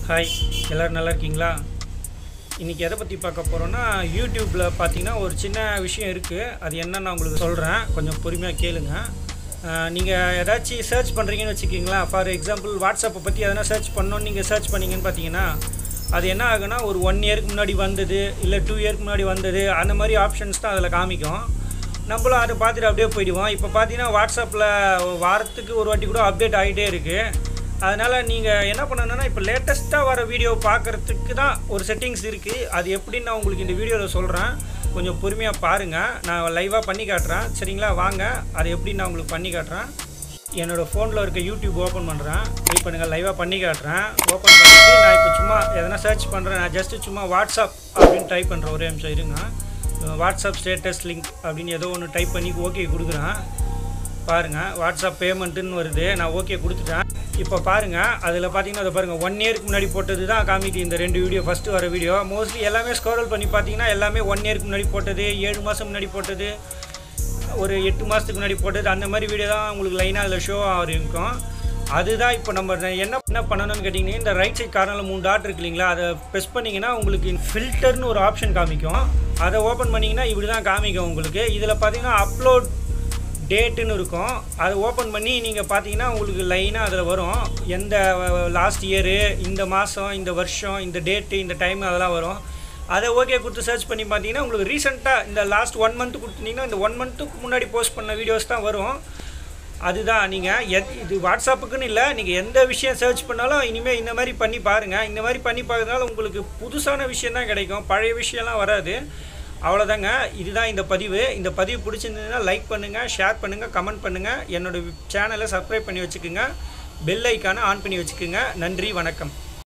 hi எல்லோரும் நல்லா இருக்கீங்களா இன்றைக்கி எதை பற்றி பார்க்க போகிறோன்னா யூடியூப்பில் பார்த்தீங்கன்னா ஒரு சின்ன விஷயம் இருக்குது அது என்னன்னு நான் உங்களுக்கு சொல்கிறேன் கொஞ்சம் பொறுமையாக கேளுங்க நீங்கள் ஏதாச்சும் சர்ச் பண்ணுறீங்கன்னு வச்சுக்கிங்களேன் ஃபார் எக்ஸாம்பிள் வாட்ஸ்அப்பை பற்றி எதனா சர்ச் பண்ணோன்னு நீங்கள் சர்ச் பண்ணீங்கன்னு பார்த்தீங்கன்னா அது என்ன ஆகுனா ஒரு ஒன் இயருக்கு முன்னாடி வந்தது இல்லை டூ இயருக்கு முன்னாடி வந்தது அந்த மாதிரி ஆப்ஷன்ஸ் தான் அதில் காமிக்கும் நம்மளும் அதை பார்த்துட்டு அப்படியே போயிடுவோம் இப்போ பார்த்தீங்கன்னா வாட்ஸ்அப்பில் வாரத்துக்கு ஒரு வாட்டி கூட அப்டேட் ஆகிட்டே இருக்குது அதனால் நீங்கள் என்ன பண்ணணும்னா இப்போ லேட்டஸ்ட்டாக வர வீடியோ பார்க்குறதுக்கு தான் ஒரு செட்டிங்ஸ் இருக்குது அது எப்படின்னு நான் உங்களுக்கு இந்த வீடியோவில் சொல்கிறேன் கொஞ்சம் பொறுமையாக பாருங்கள் நான் லைவாக பண்ணி காட்டுறேன் சரிங்களா வாங்க அதை எப்படி நான் உங்களுக்கு பண்ணி காட்டுறேன் என்னோடய ஃபோனில் இருக்க யூடியூப் ஓப்பன் பண்ணுறேன் வெயிட் பண்ணுங்கள் லைவாக பண்ணி காட்டுறேன் ஓப்பன் பண்ணிட்டு நான் இப்போ சும்மா எதனா சர்ச் பண்ணுறேன் நான் ஜஸ்ட்டு சும்மா வாட்ஸ்அப் அப்படின்னு டைப் பண்ணுறேன் ஒரே நிமிஷம் இருங்க வாட்ஸ்அப் ஸ்டேட்டஸ் லிங்க் அப்படின்னு ஏதோ ஒன்று டைப் பண்ணி ஓகே கொடுக்குறேன் பாருங்கள் வாட்ஸ்அப் பேமெண்ட்டுன்னு வருது நான் ஓகே கொடுத்துட்டேன் இப்போ பாருங்கள் அதில் பார்த்தீங்கன்னா அதை பாருங்கள் ஒன் இயருக்கு முன்னாடி போட்டது தான் காமிக்குது இந்த ரெண்டு வீடியோ ஃபஸ்ட்டு வர வீடியோ மோஸ்ட்லி எல்லாமே ஸ்க்ரோல் பண்ணி பார்த்தீங்கன்னா எல்லாமே ஒன் இயருக்கு முன்னாடி போட்டது ஏழு மாதம் முன்னாடி போட்டது ஒரு எட்டு மாதத்துக்கு முன்னாடி போட்டது அந்த மாதிரி வீடியோ தான் உங்களுக்கு லைனாக அதில் ஷோ இருக்கும் அதுதான் இப்போ நம்ம என்ன என்ன பண்ணணும்னு கேட்டிங்கன்னா இந்த ரைட் சைட் கார்னரில் மூணு டாட் இருக்கு இல்லைங்களா அதை ப்ரெஸ் பண்ணிங்கன்னா உங்களுக்கு ஃபில்டர்னு ஒரு ஆப்ஷன் காமிக்கும் அதை ஓப்பன் பண்ணிங்கன்னா இப்படி தான் காமிக்கும் உங்களுக்கு இதில் பார்த்தீங்கன்னா அப்லோட் டேட்டுன்னு இருக்கும் அதை ஓப்பன் பண்ணி நீங்கள் பார்த்தீங்கன்னா உங்களுக்கு லைனாக அதில் வரும் எந்த லாஸ்ட் இயரு இந்த மாதம் இந்த வருஷம் இந்த டேட்டு இந்த டைம் அதெல்லாம் வரும் அதை ஓகே கொடுத்து சர்ச் பண்ணி பார்த்தீங்கன்னா உங்களுக்கு ரீசெண்டாக இந்த லாஸ்ட் ஒன் மந்த் கொடுத்தீங்கன்னா இந்த ஒன் மந்த்துக்கு முன்னாடி போஸ்ட் பண்ண வீடியோஸ் தான் வரும் அதுதான் நீங்கள் எத் இது வாட்ஸ்அப்புக்குன்னு இல்லை நீங்கள் எந்த விஷயம் சர்ச் பண்ணாலும் இனிமேல் இந்த மாதிரி பண்ணி பாருங்கள் இந்த மாதிரி பண்ணி பார்க்கறதுனால உங்களுக்கு புதுசான விஷயம் தான் கிடைக்கும் பழைய விஷயம்லாம் வராது அவ்வளோதாங்க இதுதான் இந்த பதிவு இந்த பதிவு பிடிச்சிருந்ததுன்னா லைக் பண்ணுங்கள் ஷேர் பண்ணுங்கள் கமெண்ட் பண்ணுங்கள் என்னோடய சேனலை சப்ஸ்கிரைப் பண்ணி வச்சுக்கோங்க பெல் ஐக்கானை ஆன் பண்ணி வச்சுக்கோங்க நன்றி வணக்கம்